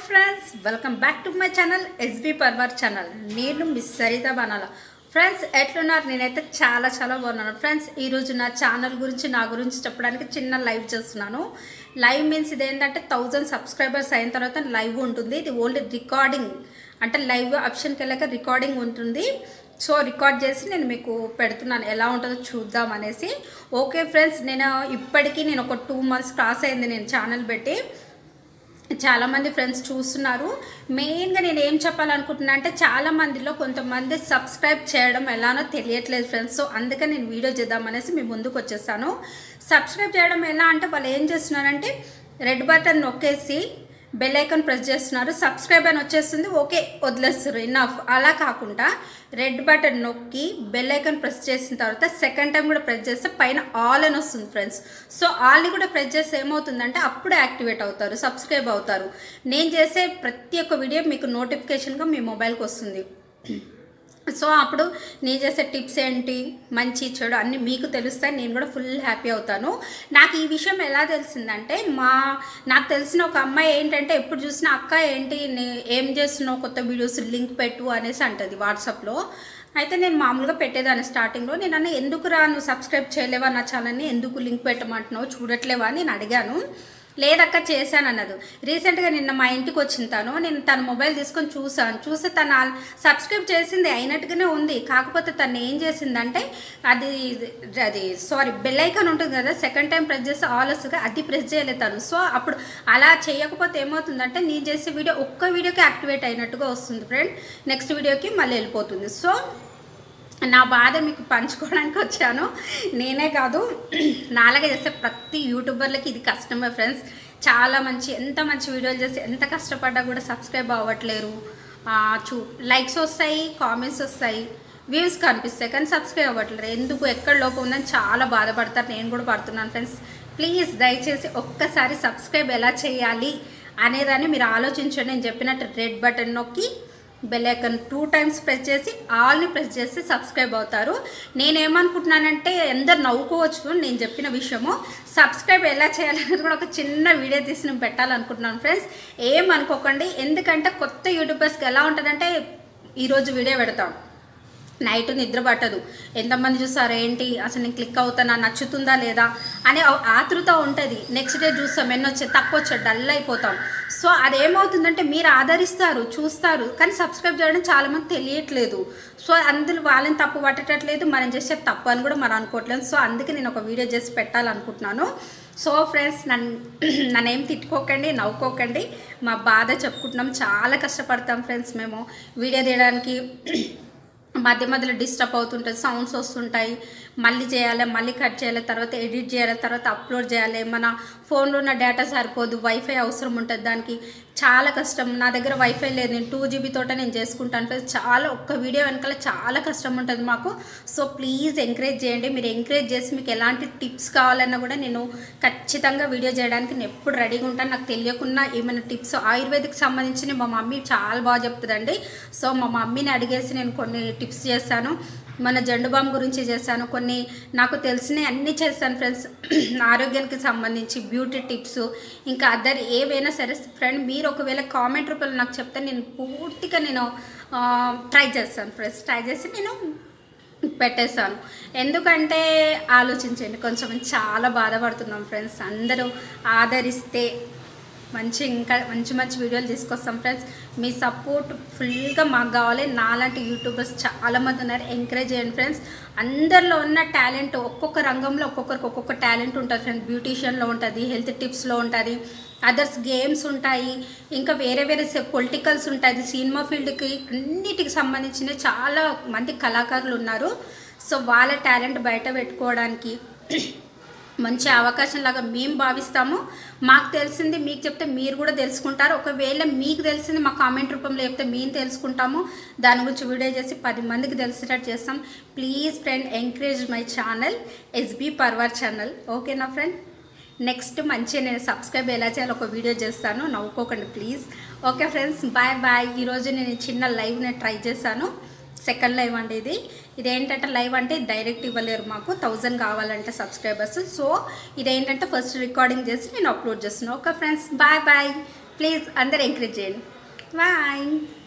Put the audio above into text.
friends welcome back to my channel SB పర్వర్ channel నేను miss Saritha Banala friends ఎట్లున్నారు నేనైతే చాలా చాలా బాగున్నాను ఫ్రెండ్స్ ఈరోజు నా ఛానల్ గురించి నా గురించి చెప్పడానికి చిన్న లైవ్ చేస్తున్నాను లైవ్ మీన్స్ ఇదేంటంటే థౌజండ్ సబ్స్క్రైబర్స్ అయిన తర్వాత లైవ్ ఉంటుంది ఇది ఓన్లీ రికార్డింగ్ అంటే లైవ్ ఆప్షన్కి వెళ్ళాక రికార్డింగ్ ఉంటుంది సో రికార్డ్ చేసి నేను మీకు పెడుతున్నాను ఎలా ఉంటుందో చూద్దాం అనేసి ఓకే ఫ్రెండ్స్ నేను ఇప్పటికీ నేను ఒక టూ మంత్స్ క్రాస్ అయింది నేను ఛానల్ పెట్టి చాలామంది ఫ్రెండ్స్ చూస్తున్నారు మెయిన్గా నేను ఏం చెప్పాలనుకుంటున్నా అంటే చాలా మందిలో కొంతమంది సబ్స్క్రైబ్ చేయడం ఎలానో తెలియట్లేదు ఫ్రెండ్స్ సో అందుకే నేను వీడియో చేద్దామనేసి మీ ముందుకు వచ్చేసాను సబ్స్క్రైబ్ చేయడం ఎలా అంటే వాళ్ళు ఏం చేస్తున్నారంటే రెడ్ బటన్ నొక్కేసి బెల్ ఐకాన్ ప్రెస్ చేస్తున్నారు సబ్స్క్రైబ్ అని వచ్చేస్తుంది ఓకే వదిలేస్తారు ఇన్నఫ్ అలా కాకుండా రెడ్ బటన్ నొక్కి బెల్ ఐకాన్ ప్రెస్ చేసిన తర్వాత సెకండ్ టైం కూడా ప్రెస్ చేస్తే పైన ఆల్ అని వస్తుంది ఫ్రెండ్స్ సో ఆల్ని కూడా ప్రెస్ చేస్తే ఏమవుతుందంటే అప్పుడు యాక్టివేట్ అవుతారు సబ్స్క్రైబ్ అవుతారు నేను చేసే ప్రతి ఒక్క వీడియో మీకు నోటిఫికేషన్గా మీ మొబైల్కి వస్తుంది సో అప్పుడు నేను చేసే టిప్స్ ఏంటి మంచి చెడు అన్నీ మీకు తెలుస్తాయి నేను కూడా ఫుల్ హ్యాపీ అవుతాను నాకు ఈ విషయం ఎలా తెలిసిందంటే మా నాకు తెలిసిన ఒక అమ్మాయి ఏంటంటే ఎప్పుడు చూసినా అక్క ఏంటి నే- ఏం చేస్తున్నావు కొత్త వీడియోస్ లింక్ పెట్టు అనేసి అంటది వాట్సాప్లో అయితే నేను మామూలుగా పెట్టేదాన్ని స్టార్టింగ్లో నేను అన్న ఎందుకు రా నువ్వు సబ్స్క్రైబ్ చేయలేవా నా ఛానల్ని ఎందుకు లింక్ పెట్టమంటున్నావు చూడట్లేవా అని నేను అడిగాను లేదక్క చేశాను అన్నది రీసెంట్గా నిన్న మా ఇంటికి వచ్చిన తను నేను తన మొబైల్ తీసుకొని చూసాను చూస్తే తను ఆల్- సబ్స్క్రైబ్ చేసింది అయినట్టుగానే ఉంది కాకపోతే తను ఏం చేసిందంటే అది అది సారీ బెల్ ఐకాన్ ఉంటుంది కదా సెకండ్ టైం ప్రెస్ చేస్తే ఆల్ వస్తుంది అది ప్రెస్ చేయలేదు తను సో అప్పుడు అలా చేయకపోతే ఏమవుతుందంటే నేను చేసే వీడియో ఒక్క వీడియోకి యాక్టివేట్ అయినట్టుగా వస్తుంది ఫ్రెండ్ నెక్స్ట్ వీడియోకి మళ్ళీ వెళ్ళిపోతుంది సో నా బాధ మీకు పంచుకోవడానికి వచ్చాను నేనే కాదు నాలాగే చేస్తే ప్రతి యూట్యూబర్లకి ఇది కష్టమే ఫ్రెండ్స్ చాలా మంచి ఎంత మంచి వీడియోలు చేసి ఎంత కష్టపడ్డా కూడా సబ్స్క్రైబ్ అవ్వట్లేరు ఆ, చూ లైక్స్ వస్తాయి కామెంట్స్ వస్తాయి వ్యూస్ కనిపిస్తాయి కానీ సబ్స్క్రైబ్ అవ్వట్లేరు ఎందుకు ఎక్కడ లోపం ఉందని చాలా బాధపడతారు నేను కూడా పడుతున్నాను ఫ్రెండ్స్ ప్లీజ్ దయచేసి ఒక్కసారి సబ్స్క్రైబ్ ఎలా చేయాలి అనేదాన్ని మీరు ఆలోచించండి నేను చెప్పినట్టు రెడ్ బటన్ నొక్కి bell icon two times press చేసి ఆల్ని ప్రెస్ చేసి సబ్స్క్రైబ్ అవుతారు నేనేమనుకుంటున్నానంటే అందరు నవ్వుకోవచ్చు నేను చెప్పిన విషయము సబ్స్క్రైబ్ ఎలా చేయాలనేది కూడా ఒక చిన్న వీడియో తీసి నేను పెట్టాలనుకుంటున్నాను ఫ్రెండ్స్ ఏమనుకోకండి ఎందుకంటే కొత్త యూట్యూబర్స్కి ఎలా ఉంటుందంటే ఈరోజు వీడియో పెడతాం నైట్ నిద్ర పట్టదు ఎంతమంది చూస్తారు ఏంటి అసలు నేను క్లిక్ అవుతానా నచ్చుతుందా లేదా అనే ఆ- ఆతృత ఉంటుంది నెక్స్ట్ డే చూస్తాం ఎన్ని వచ్చే తక్కువ వచ్చే డల్ అయిపోతాం సో అదేమవుతుందంటే మీరు ఆదరిస్తారు చూస్తారు కానీ సబ్స్క్రైబ్ చేయడం చాలామంది తెలియట్లేదు సో అందులో వాళ్ళని తప్పు పట్టట్లేదు మనం చేసే తప్పు అని కూడా మనం అనుకోవట్లేదు సో అందుకే నేను ఒక వీడియో చేసి పెట్టాలనుకుంటున్నాను సో ఫ్రెండ్స్ నన్ను నన్ను ఏం తిట్టుకోకండి నవ్వుకోకండి మా బాధ చెప్పుకుంటున్నాం చాలా కష్టపడతాం ఫ్రెండ్స్ మేము వీడియో తీయడానికి మధ్య మధ్యలో డిస్టర్బ్ అవుతుంటుంది సౌండ్స్ వస్తుంటాయి మళ్ళీ చేయాలి మళ్ళీ కట్ చేయాలి తర్వాత ఎడిట్ చేయాలి తర్వాత అప్లోడ్ చేయాలి మన ఫోన్లో ఉన్న డేటా సరిపోదు వైఫై అవసరం ఉంటుంది దానికి చాలా కష్టం నా దగ్గర వైఫై లేదు నేను టూ జీబీ తోట నేను చేసుకుంటాను ఫ్రెండ్స్ చాలా ఒక్క వీడియో వెనకాల చాలా కష్టం ఉంటుంది మాకు సో ప్లీజ్ ఎంకరేజ్ చేయండి మీరు ఎంకరేజ్ చేసి మీకు ఎలాంటి టిప్స్ కావాలన్నా కూడా నేను ఖచ్చితంగా వీడియో చేయడానికి నేను ఎప్పుడు రెడీగా ఉంటాను నాకు తెలియకుండా ఏమైనా టిప్స్ ఆయుర్వేదిక్ సంబంధించి మా మమ్మీ చాలా బాగా చెప్తుందండి సో మా మమ్మీని అడిగేసి నేను కొన్ని టిప్స్ చేశాను మన జండు బామ్ గురించి చేశాను కొన్ని నాకు తెలిసినవి అన్నీ చేశాను ఫ్రెండ్స్ ఆరోగ్యానికి సంబంధించి బ్యూటీ టిప్స్ ఇంకా అదర్ ఏవైనా సరే ఫ్రెండ్ మీరు ఒకవేళ కామెంట్ రూపంలో నాకు చెప్తే నేను పూర్తిగా నేను ట్రై చేస్తాను ఫ్రెండ్స్ ట్రై చేసి నేను పెట్టేశాను ఎందుకంటే ఆలోచించండి కొంచెం చాలా బాధపడుతున్నాం ఫ్రెండ్స్ అందరూ ఆదరిస్తే మంచి ఇంకా మంచి మంచి వీడియోలు తీసుకొస్తాం ఫ్రెండ్స్ మీ సపోర్ట్ ఫుల్గా మాకు కావాలి నాలాంటి యూట్యూబర్స్ చాలామంది ఉన్నారు ఎంకరేజ్ చేయండి ఫ్రెండ్స్ అందరిలో ఉన్న టాలెంట్ ఒక్కొక్క రంగంలో ఒక్కొక్కరికి ఒక్కొక్క టాలెంట్ ఉంటుంది ఫ్రెండ్స్ బ్యూటీషియన్లో ఉంటుంది హెల్త్ టిప్స్లో ఉంటుంది అదర్స్ గేమ్స్ ఉంటాయి ఇంకా వేరే వేరే పొలిటికల్స్ ఉంటుంది సినిమా ఫీల్డ్కి అన్నిటికి సంబంధించిన చాలా మంది కళాకారులు ఉన్నారు సో వాళ్ళ టాలెంట్ బయట పెట్టుకోవడానికి మంచి అవకాశం లాగా మేము భావిస్తాము మాకు తెలిసింది మీకు చెప్తే మీరు కూడా తెలుసుకుంటారు ఒకవేళ మీకు తెలిసింది మా కామెంట్ రూపంలో చెప్తే మేము తెలుసుకుంటాము దాని గురించి వీడియో చేసి పది మందికి తెలిసేటట్టు చేస్తాం please friend encourage my channel SB పర్వర్ ఛానల్ ఓకేనా ఫ్రెండ్ నెక్స్ట్ మంచిగా నేను సబ్స్క్రైబ్ ఎలా చేయాలో ఒక వీడియో చేస్తాను నవ్వుకోకండి please okay friends bye bye ఈరోజు నేను ఈ చిన్న లైవ్ నేను ట్రై చేశాను సెకండ్ లైవ్ అండి ఇది ఇదేంటంటే లైవ్ అంటే డైరెక్ట్ ఇవ్వలేరు మాకు థౌజండ్ కావాలంటే సబ్స్క్రైబర్స్ సో ఇదేంటంటే ఫస్ట్ రికార్డింగ్ చేసి నేను అప్లోడ్ చేస్తున్నాను okay friends bye bye please అందరు ఎంకరేజ్ చేయండి బాయ్